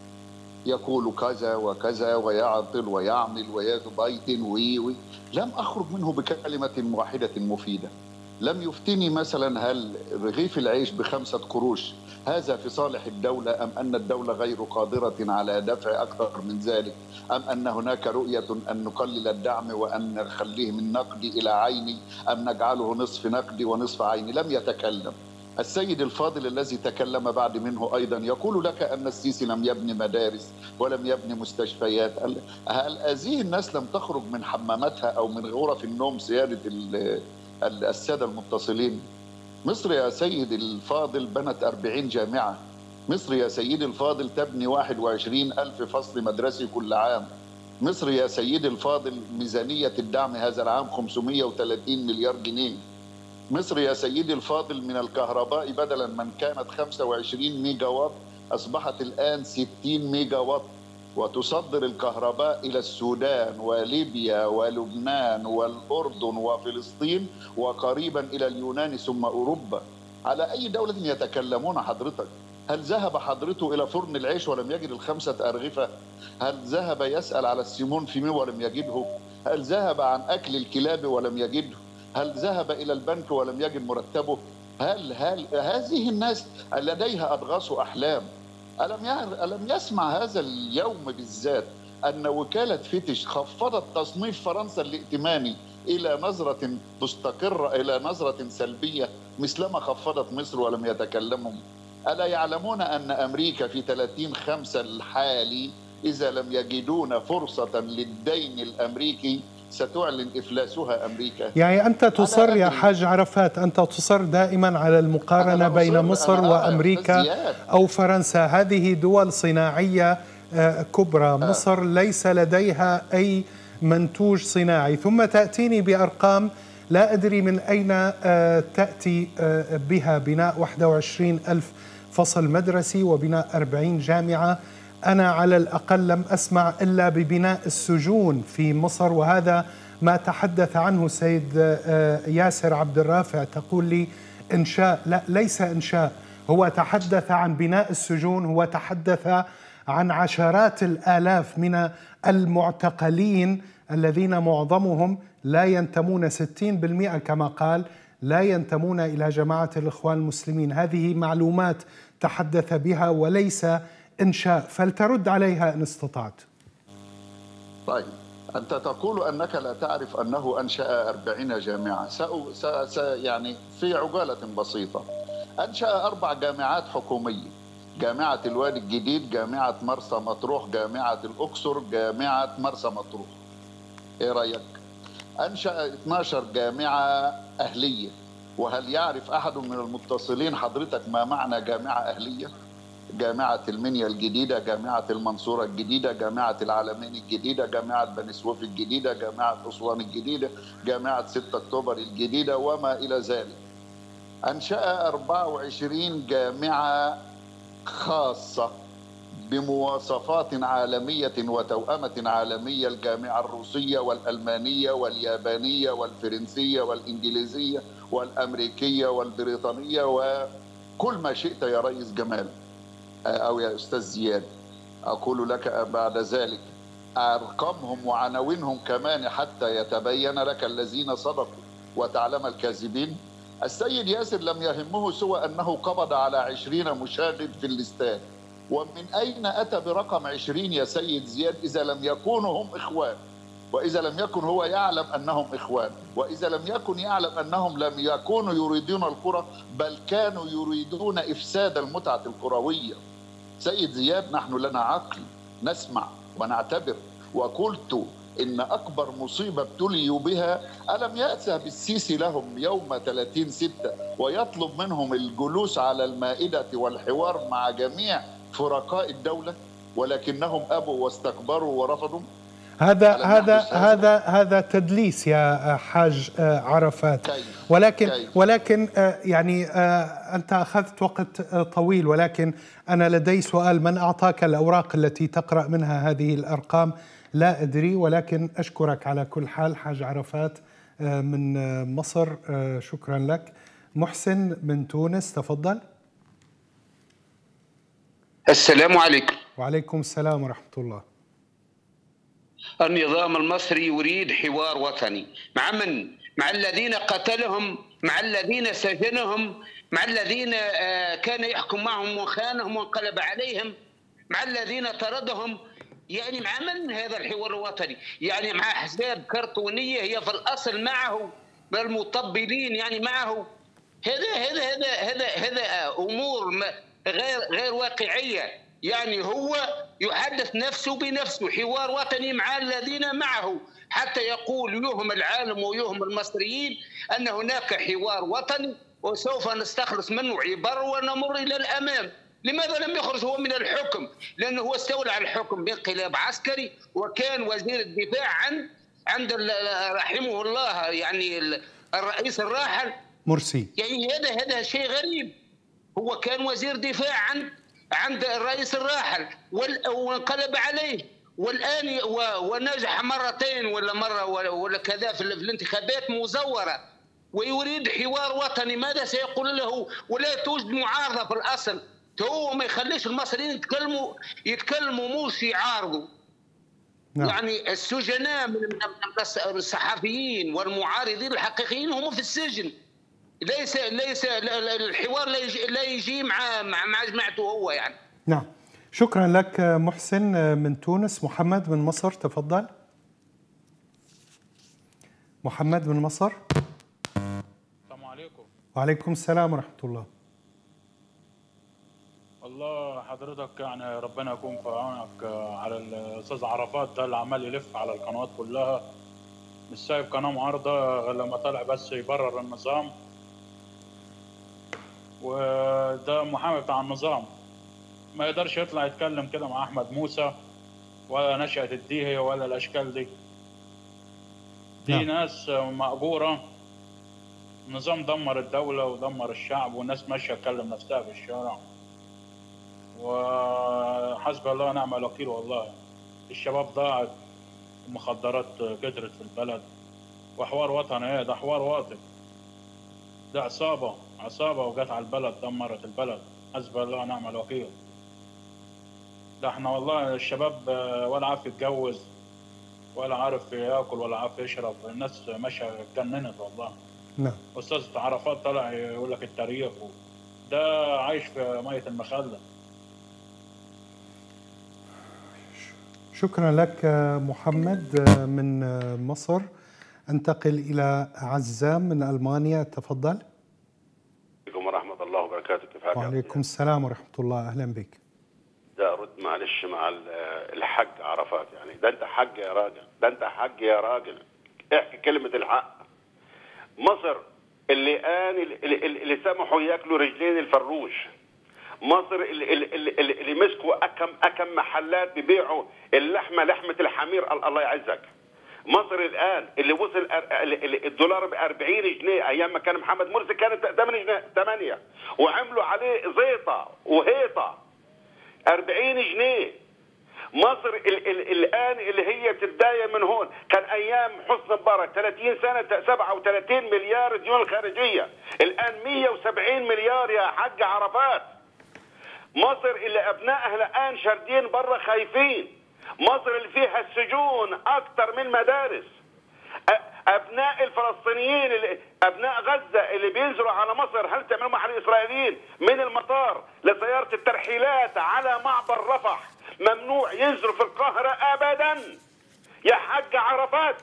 S4: يقول كذا وكذا ويعطل ويعمل ويبيت وي وي لم اخرج منه بكلمه واحده مفيده لم يفتني مثلا هل رغيف العيش بخمسة قروش هذا في صالح الدولة أم أن الدولة غير قادرة على دفع أكثر من ذلك أم أن هناك رؤية أن نقلل الدعم وأن نخليه من نقدي إلى عيني أم نجعله نصف نقدي ونصف عيني لم يتكلم السيد الفاضل الذي تكلم بعد منه أيضا يقول لك أن السيسي لم يبني مدارس ولم يبني مستشفيات هل هذه الناس لم تخرج من حماماتها أو من غرف النوم سيادة السادة المتصلين مصر يا سيد الفاضل بنت أربعين جامعة مصر يا سيدي الفاضل تبني واحد وعشرين ألف فصل مدرسي كل عام مصر يا سيدي الفاضل ميزانية الدعم هذا العام 530 مليار جنيه مصر يا سيدي الفاضل من الكهرباء بدلا من كانت 25 ميجا وات أصبحت الآن 60 ميجا وات وتصدر الكهرباء الى السودان وليبيا ولبنان والاردن وفلسطين وقريبا الى اليونان ثم اوروبا على اي دوله يتكلمون حضرتك هل ذهب حضرته الى فرن العيش ولم يجد الخمسه ارغفه هل ذهب يسال على السيمون فيمي ولم يجده هل ذهب عن اكل الكلاب ولم يجده هل ذهب الى البنك ولم يجد مرتبه هل هل هذه الناس لديها اضغاث احلام ألم ألم يسمع هذا اليوم بالذات أن وكالة فيتش خفضت تصنيف فرنسا الائتماني إلى نظرة مستقرة إلى نظرة سلبية مثلما خفضت مصر ولم يتكلموا ألا يعلمون أن أمريكا في 30 خمسة الحالي إذا لم يجدون فرصة للدين الأمريكي ستعلن افلاسها امريكا
S1: يعني انت تصر يا حاج عرفات انت تصر دائما على المقارنه بين مصر وامريكا او فرنسا هذه دول صناعيه كبرى مصر ليس لديها اي منتوج صناعي ثم تاتيني بارقام لا ادري من اين تاتي بها بناء 21 الف فصل مدرسي وبناء 40 جامعه أنا على الأقل لم أسمع إلا ببناء السجون في مصر وهذا ما تحدث عنه السيد ياسر عبد الرافع تقول لي إنشاء لا ليس إنشاء هو تحدث عن بناء السجون هو تحدث عن عشرات الآلاف من المعتقلين الذين معظمهم لا ينتمون 60% كما قال لا ينتمون إلى جماعة الإخوان المسلمين هذه معلومات تحدث بها وليس إنشاء فلترد عليها إن استطعت
S4: طيب أنت تقول أنك لا تعرف أنه أنشأ أربعين جامعة سأ... سأ... سأ... يعني في عجالة بسيطة أنشأ أربع جامعات حكومية جامعة الوادي الجديد جامعة مرسى مطروح جامعة الأقصر جامعة مرسى مطروح إيه رأيك؟ أنشأ 12 جامعة أهلية وهل يعرف أحد من المتصلين حضرتك ما معنى جامعة أهلية؟ جامعة المنيا الجديدة جامعة المنصورة الجديدة جامعة العالمين الجديدة جامعة بني سويف الجديدة جامعة أسوان الجديدة جامعة 6 أكتوبر الجديدة وما إلى ذلك أنشأ 24 جامعة خاصة بمواصفات عالمية وتوأمة عالمية الجامعة الروسية والألمانية واليابانية والفرنسية والإنجليزية والأمريكية والبريطانية وكل ما شئت يا ريس جمال أو يا أستاذ زياد أقول لك بعد ذلك أرقامهم وعناوينهم كمان حتى يتبين لك الذين صدقوا وتعلم الكاذبين السيد ياسر لم يهمه سوى أنه قبض على عشرين مشاغب في الاستاد ومن أين أتى برقم عشرين يا سيد زياد إذا لم يكونوا هم إخوان وإذا لم يكن هو يعلم أنهم إخوان وإذا لم يكن يعلم أنهم لم يكونوا يريدون الكرة بل كانوا يريدون إفساد المتعة الكروية سيد زياد نحن لنا عقل نسمع ونعتبر وقلت إن أكبر مصيبة ابتليوا بها ألم يأتى بالسيسي لهم يوم 30 ستة ويطلب منهم الجلوس على المائدة والحوار مع جميع فرقاء الدولة ولكنهم أبوا واستكبروا ورفضوا
S1: هذا هذا هذا هذا تدليس يا حاج عرفات
S4: كيف
S1: ولكن
S4: كيف؟
S1: ولكن يعني انت اخذت وقت طويل ولكن انا لدي سؤال من اعطاك الاوراق التي تقرا منها هذه الارقام لا ادري ولكن اشكرك على كل حال حاج عرفات من مصر شكرا لك محسن من تونس تفضل
S5: السلام عليكم
S1: وعليكم السلام ورحمه الله
S5: النظام المصري يريد حوار وطني مع من؟ مع الذين قتلهم مع الذين سجنهم مع الذين كان يحكم معهم وخانهم وانقلب عليهم مع الذين طردهم يعني مع من هذا الحوار الوطني يعني مع احزاب كرتونيه هي في الاصل معه المطبلين يعني معه هذا هذا هذا هذا هذا امور غير غير واقعيه يعني هو يحدث نفسه بنفسه حوار وطني مع الذين معه حتى يقول يوهم العالم ويوهم المصريين ان هناك حوار وطني وسوف نستخلص منه عبر ونمر الى الامام لماذا لم يخرج هو من الحكم؟ لانه هو استولى على الحكم بانقلاب عسكري وكان وزير الدفاع عند عند رحمه الله يعني الرئيس الراحل
S1: مرسي
S5: يعني هذا هذا شيء غريب هو كان وزير دفاع عند عند الرئيس الراحل وانقلب عليه والان ونجح مرتين ولا مره ولا كذا في الانتخابات مزوره ويريد حوار وطني ماذا سيقول له ولا توجد معارضه في الاصل هو ما يخليش المصريين يتكلموا يتكلموا مش يعارضوا نعم. يعني السجناء من الصحفيين والمعارضين الحقيقيين هم في السجن ليس ليس الحوار لا يجي, لا يجي مع مع جماعته هو يعني
S1: نعم شكرا لك محسن من تونس محمد من مصر تفضل محمد من مصر
S6: السلام عليكم
S1: وعليكم السلام ورحمة الله
S6: والله حضرتك يعني ربنا يكون في عونك على الاستاذ عرفات ده اللي عمال يلف على القنوات كلها مش سايب قناه معارضه غير لما طلع بس يبرر النظام وده محامي بتاع النظام ما يقدرش يطلع يتكلم كده مع احمد موسى ولا نشأة الديهي ولا الاشكال دي دي
S1: نعم.
S6: ناس مأجورة النظام دمر الدولة ودمر الشعب والناس ماشية تكلم نفسها في الشارع وحسبي الله ونعم الوكيل والله الشباب ضاعت المخدرات كترت في البلد وحوار وطني ايه ده حوار وطني ده عصابة عصابة وجت على البلد دمرت البلد حسبي الله ونعم الوكيل ده احنا والله الشباب ولا عارف يتجوز ولا عارف ياكل ولا عارف يشرب الناس ماشية اتجننت والله
S1: نعم
S6: استاذ عرفات طلع يقول لك التاريخ ده عايش في مية المخلة
S1: شكرا لك محمد من مصر انتقل الى عزام من المانيا تفضل
S7: عليكم ورحمة الله وبركاته كيف حالك؟
S1: وعليكم السلام ورحمه الله اهلا بك
S7: ده ارد معلش مع ال- الحق عرفات يعني ده انت حق يا راجل ده انت حق يا راجل احكي كلمة الحق مصر اللي آن اللي, اللي اللي سمحوا ياكلوا رجلين الفروش مصر اللي, اللي, اللي, اللي مسكوا أكم أكم محلات بيبيعوا اللحمة لحمة الحمير ال- الله يعزك مصر الان اللي وصل أر- ال- ال- الدولار ب 40 جنيه ايام ما كان محمد مرسي كانت 8 جنيه 8 وعملوا عليه زيطه وهيطه 40 جنيه مصر ال ال الان اللي هي بتتداين من هون كان ايام حسني مبارك 30 سنه 37 مليار ديون خارجيه الان 170 مليار يا حاج عرفات مصر اللي ابنائها الان شاردين برا خايفين مصر اللي فيها السجون اكتر من مدارس أ- ابناء الفلسطينيين اللي ابناء غزه اللي بينزلوا على مصر هل تعملوا مع الاسرائيليين من المطار لسياره الترحيلات على معبر رفح ممنوع ينزلوا في القاهره ابدا يا حاج عرفات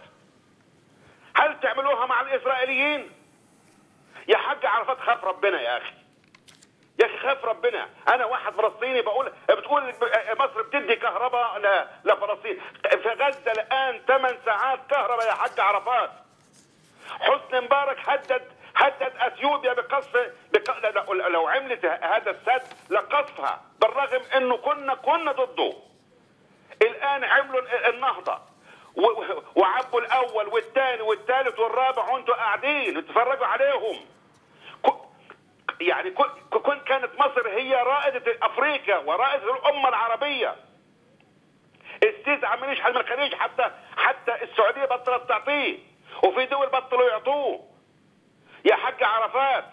S7: هل تعملوها مع الاسرائيليين يا حاج عرفات خاف ربنا يا اخي يا اخي خاف ربنا انا واحد فلسطيني بقول بتقول مصر بتدي كهرباء ل- لفلسطين في غزه الان 8 ساعات كهرباء يا حاج عرفات حسني مبارك هدد هدد اثيوبيا بقصف بق... لو- لو عملت هذا السد لقصفها بالرغم انه كنا كنا ضده الان عملوا النهضه و- و- وعبوا الاول والثاني والثالث والرابع وانتوا قاعدين تتفرجوا عليهم ك- يعني كن كن- كانت مصر هي رائدة افريقيا ورائدة الامة العربية السيسي عمال يشحن من الخليج حتى حتى السعودية بطلت تعطيه وفي دول بطلوا يعطوه يا حاج عرفات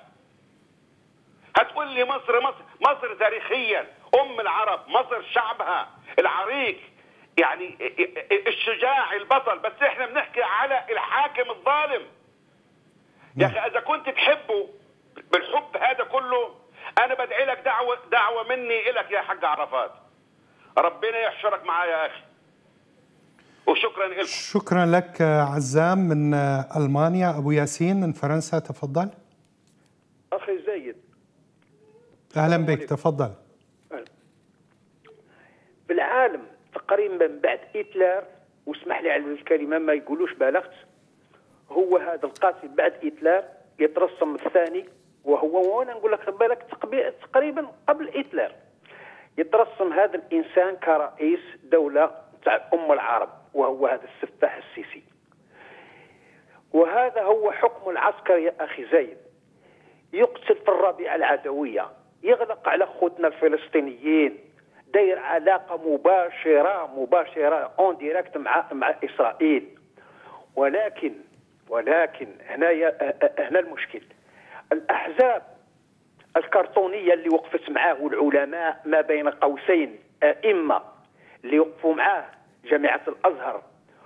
S7: هتقول لي مصر مصر مصر تاريخيا ام العرب مصر شعبها العريق يعني الشجاع البطل بس احنا بنحكي على الحاكم الظالم يا اخي اذا كنت تحبه بالحب هذا كله انا بدعي لك دعوه دعوه مني الك يا حاج عرفات ربنا يحشرك معايا يا اخي وشكرا لكم
S1: شكرا لك عزام من المانيا ابو ياسين من فرنسا تفضل
S8: اخي زايد
S1: اهلا بك تفضل
S8: في العالم تقريبا من بعد هتلر واسمح لي على الكلمه ما يقولوش بلغت هو هذا القاتل بعد هتلر يترسم الثاني وهو وانا نقول لك بالك تقبي- تقريبا قبل هتلر يترسم هذا الانسان كرئيس دوله تاع ام العرب وهو هذا السفاح السيسي وهذا هو حكم العسكر يا اخي زايد يقتل في الربيعه العدويه يغلق على خوتنا الفلسطينيين داير علاقه مباشره مباشره اون ديريكت مع مع اسرائيل ولكن ولكن هنا يا هنا المشكل الاحزاب الكرتونيه اللي وقفت معاه والعلماء ما بين قوسين ائمه اللي وقفوا معاه جامعه الازهر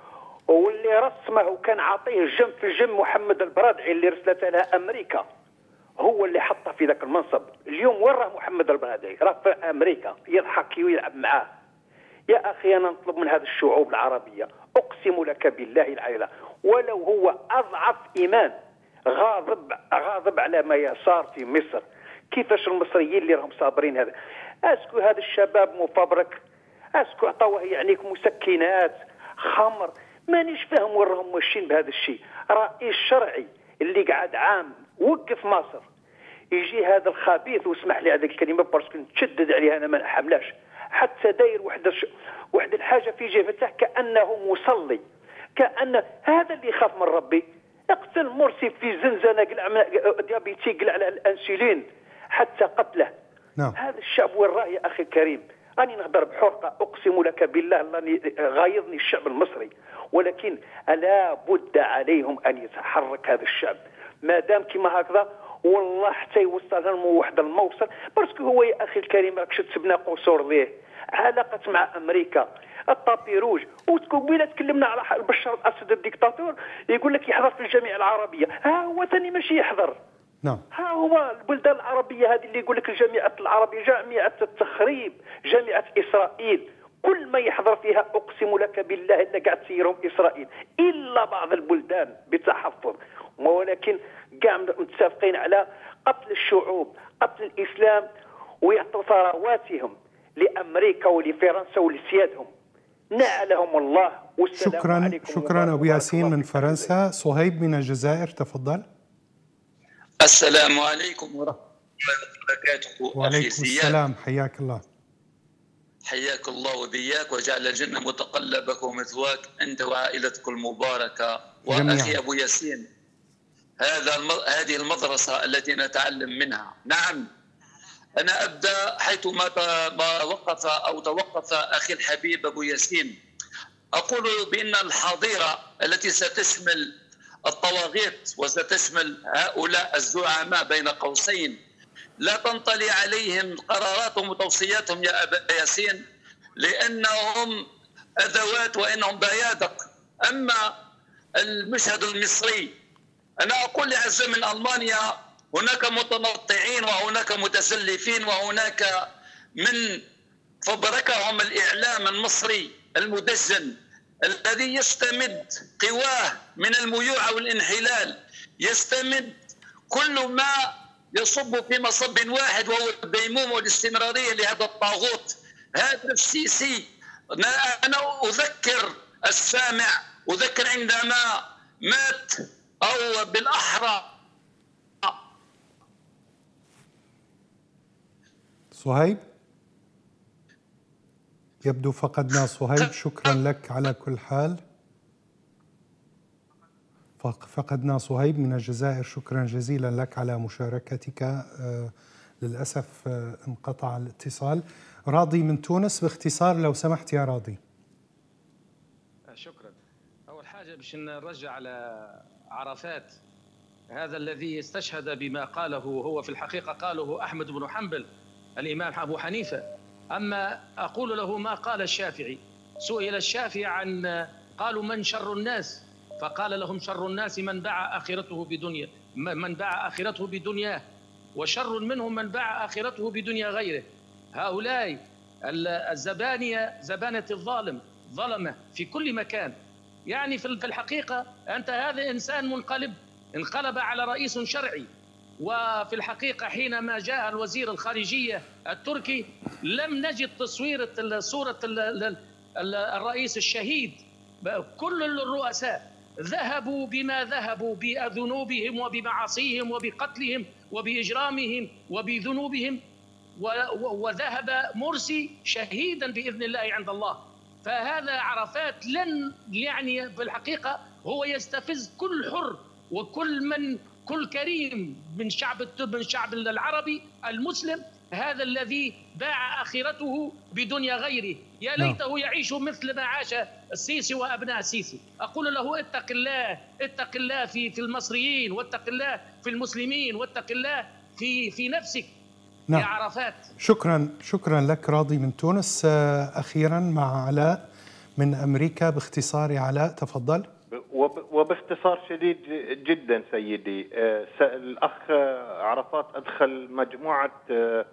S8: واللي رسمه وكان عاطيه جنب في جنب محمد البرادعي اللي رسلت لها امريكا هو اللي حطه في ذاك المنصب اليوم وين راه محمد البرادعي راه في امريكا يضحك ويلعب معاه يا اخي انا نطلب من هذه الشعوب العربيه اقسم لك بالله العلي ولو هو اضعف ايمان غاضب غاضب على ما يصار في مصر كيفاش المصريين اللي راهم صابرين هذا اسكو هذا الشباب مفبرك اسكو عطاوه يعني مسكنات خمر مانيش فاهم وين راهم ماشيين بهذا الشيء رئيس شرعي اللي قعد عام وقف مصر يجي هذا الخبيث واسمح لي هذه الكلمه باسكو نتشدد عليها انا ما نحملهاش حتى داير واحد الش... واحد الحاجه في جبهته كانه مصلي كان هذا اللي يخاف من ربي اقتل مرسي في زنزانه قلع من- ديابيتي قلع على الانسولين حتى قتله
S1: نعم
S8: هذا الشعب وين راه يا اخي الكريم راني نهضر بحرقه اقسم لك بالله الله غايظني الشعب المصري ولكن الا بد عليهم ان يتحرك هذا الشعب ما دام كما هكذا والله حتى يوصل لهم واحد الموصل باسكو هو يا اخي الكريم راك شفت تبنى قصور ليه علاقة مع امريكا الطابي روج وتقبيله تكلمنا على بشار الاسد الديكتاتور يقول لك يحضر في الجامعه العربيه ها هو ثاني ماشي يحضر
S1: نعم
S8: ها هو البلدان العربية هذه اللي يقول لك الجامعة العربية جامعة التخريب جامعة إسرائيل كل ما يحضر فيها أقسم لك بالله إلا قاعد تسيرهم إسرائيل إلا بعض البلدان بتحفظ ولكن قاع متفقين على قتل الشعوب قتل الإسلام ويعطوا ثرواتهم لأمريكا ولفرنسا ولسيادهم نعلهم الله والسلام
S1: شكرا
S8: عليكم
S1: شكرا ابو
S8: وبارك
S1: ياسين
S8: الله
S1: من
S8: فيكم.
S1: فرنسا صهيب من الجزائر تفضل
S9: السلام عليكم ورحمة الله وبركاته
S1: وعليكم
S9: أخي زياد
S1: السلام حياك الله
S9: حياك الله وبياك وجعل الجنة متقلبك ومثواك أنت وعائلتك المباركة وأخي أبو ياسين هذا هذه المدرسة التي نتعلم منها نعم أنا أبدأ حيث ما ما وقف أو توقف أخي الحبيب أبو ياسين أقول بأن الحاضرة التي ستشمل الطواغيت وستشمل هؤلاء الزعماء بين قوسين لا تنطلي عليهم قراراتهم وتوصياتهم يا أبا ياسين لأنهم أدوات وإنهم بيادق أما المشهد المصري أنا أقول لعز من ألمانيا هناك متنطعين وهناك متسلفين وهناك من فبركهم الإعلام المصري المدجن الذي يستمد قواه من الميوعة والانحلال يستمد كل ما يصب في مصب واحد وهو الديمومة والاستمرارية لهذا الطاغوت هذا السيسي أنا أذكر السامع أذكر عندما مات أو بالأحرى
S1: صهيب يبدو فقدنا صهيب شكرا لك على كل حال فقدنا صهيب من الجزائر شكرا جزيلا لك على مشاركتك آه، للأسف آه، انقطع الاتصال راضي من تونس باختصار لو سمحت يا راضي
S10: شكرا أول حاجة باش نرجع على عرفات هذا الذي استشهد بما قاله هو في الحقيقة قاله أحمد بن حنبل الإمام أبو حنيفة أما أقول له ما قال الشافعي سئل الشافعي عن قالوا من شر الناس فقال لهم شر الناس من باع آخرته بدنيا من باع آخرته بدنياه وشر منهم من باع آخرته بدنيا غيره هؤلاء الزبانية زبانة الظالم ظلمة في كل مكان يعني في الحقيقة أنت هذا إنسان منقلب انقلب على رئيس شرعي وفي الحقيقة حينما جاء الوزير الخارجية التركي لم نجد تصوير صورة الرئيس الشهيد كل الرؤساء ذهبوا بما ذهبوا بذنوبهم وبمعاصيهم وبقتلهم وبإجرامهم وبذنوبهم وذهب مرسي شهيدا بإذن الله عند الله فهذا عرفات لن يعني بالحقيقة هو يستفز كل حر وكل من كل كريم من شعب من الشعب العربي المسلم هذا الذي باع اخرته بدنيا غيره يا نعم. ليته يعيش مثل ما عاش السيسي وابناء السيسي اقول له اتق الله اتق الله في في المصريين واتق الله في المسلمين واتق الله في في نفسك نعم. يا عرفات
S1: شكرا شكرا لك راضي من تونس آه، اخيرا مع علاء من امريكا باختصار علاء تفضل
S11: وباختصار شديد جدا سيدي آه، الاخ عرفات ادخل مجموعه آه،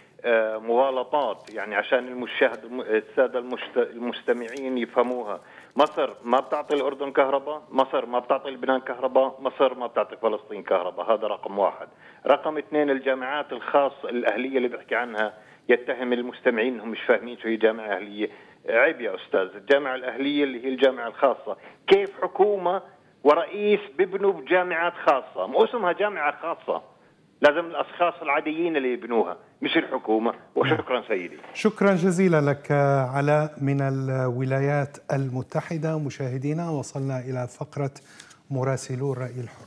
S11: مغالطات يعني عشان المشاهد الساده المستمعين يفهموها مصر ما بتعطي الاردن كهرباء مصر ما بتعطي لبنان كهرباء مصر ما بتعطي فلسطين كهرباء هذا رقم واحد رقم اثنين الجامعات الخاصة الأهلية اللي بحكي عنها يتهم المستمعين انهم مش فاهمين شو هي جامعة أهلية عيب يا أستاذ الجامعة الأهلية اللي هي الجامعة الخاصة كيف حكومة ورئيس بيبنوا بجامعات خاصة مو اسمها جامعة خاصة لازم الاشخاص العاديين اللي يبنوها مش الحكومه وشكرا سيدي
S1: شكرا جزيلا لك علاء من الولايات المتحده مشاهدينا وصلنا الى فقره مراسلو الراي الحر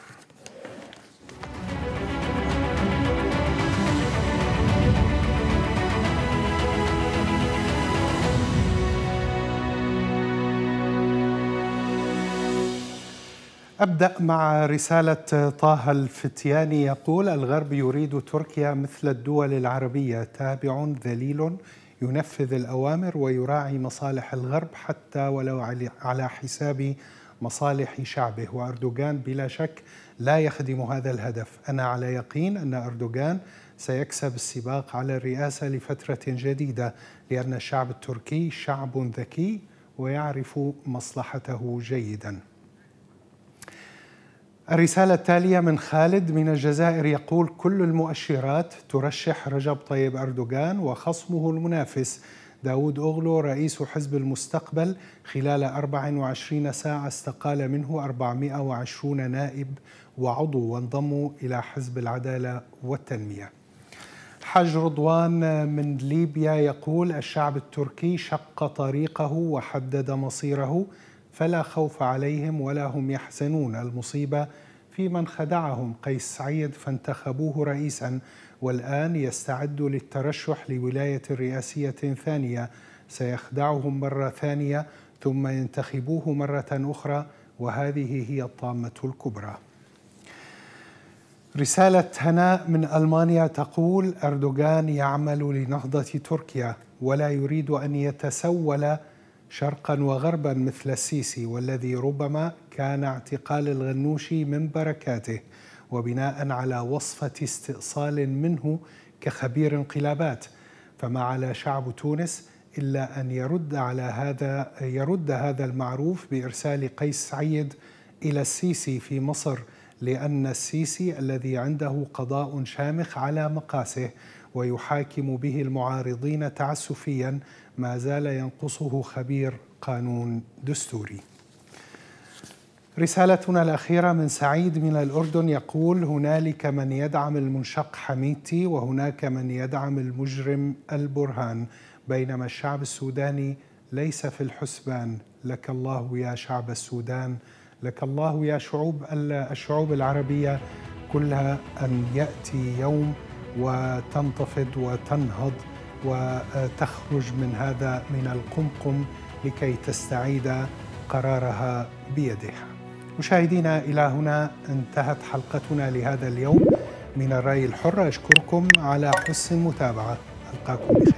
S1: أبدأ مع رسالة طه الفتياني يقول الغرب يريد تركيا مثل الدول العربية تابع ذليل ينفذ الأوامر ويراعي مصالح الغرب حتى ولو على حساب مصالح شعبه وأردوغان بلا شك لا يخدم هذا الهدف أنا على يقين أن أردوغان سيكسب السباق على الرئاسة لفترة جديدة لأن الشعب التركي شعب ذكي ويعرف مصلحته جيداً الرسالة التالية من خالد من الجزائر يقول كل المؤشرات ترشح رجب طيب أردوغان وخصمه المنافس داود أغلو رئيس حزب المستقبل خلال 24 ساعة استقال منه 420 نائب وعضو وانضموا إلى حزب العدالة والتنمية حاج رضوان من ليبيا يقول الشعب التركي شق طريقه وحدد مصيره فلا خوف عليهم ولا هم يحزنون المصيبه في من خدعهم قيس سعيد فانتخبوه رئيسا والان يستعد للترشح لولايه رئاسيه ثانيه سيخدعهم مره ثانيه ثم ينتخبوه مره اخرى وهذه هي الطامه الكبرى رسالة هناء من ألمانيا تقول أردوغان يعمل لنهضة تركيا ولا يريد أن يتسول شرقا وغربا مثل السيسي والذي ربما كان اعتقال الغنوشي من بركاته وبناء على وصفة استئصال منه كخبير انقلابات فما على شعب تونس إلا أن يرد على هذا يرد هذا المعروف بإرسال قيس سعيد إلى السيسي في مصر لأن السيسي الذي عنده قضاء شامخ على مقاسه ويحاكم به المعارضين تعسفيا ما زال ينقصه خبير قانون دستوري. رسالتنا الأخيرة من سعيد من الأردن يقول هنالك من يدعم المنشق حميتي وهناك من يدعم المجرم البرهان بينما الشعب السوداني ليس في الحسبان لك الله يا شعب السودان لك الله يا شعوب الشعوب العربية كلها أن يأتي يوم وتنتفض وتنهض وتخرج من هذا من القمقم لكي تستعيد قرارها بيدها مشاهدينا إلى هنا انتهت حلقتنا لهذا اليوم من الرأي الحر أشكركم على حسن المتابعة ألقاكم بخير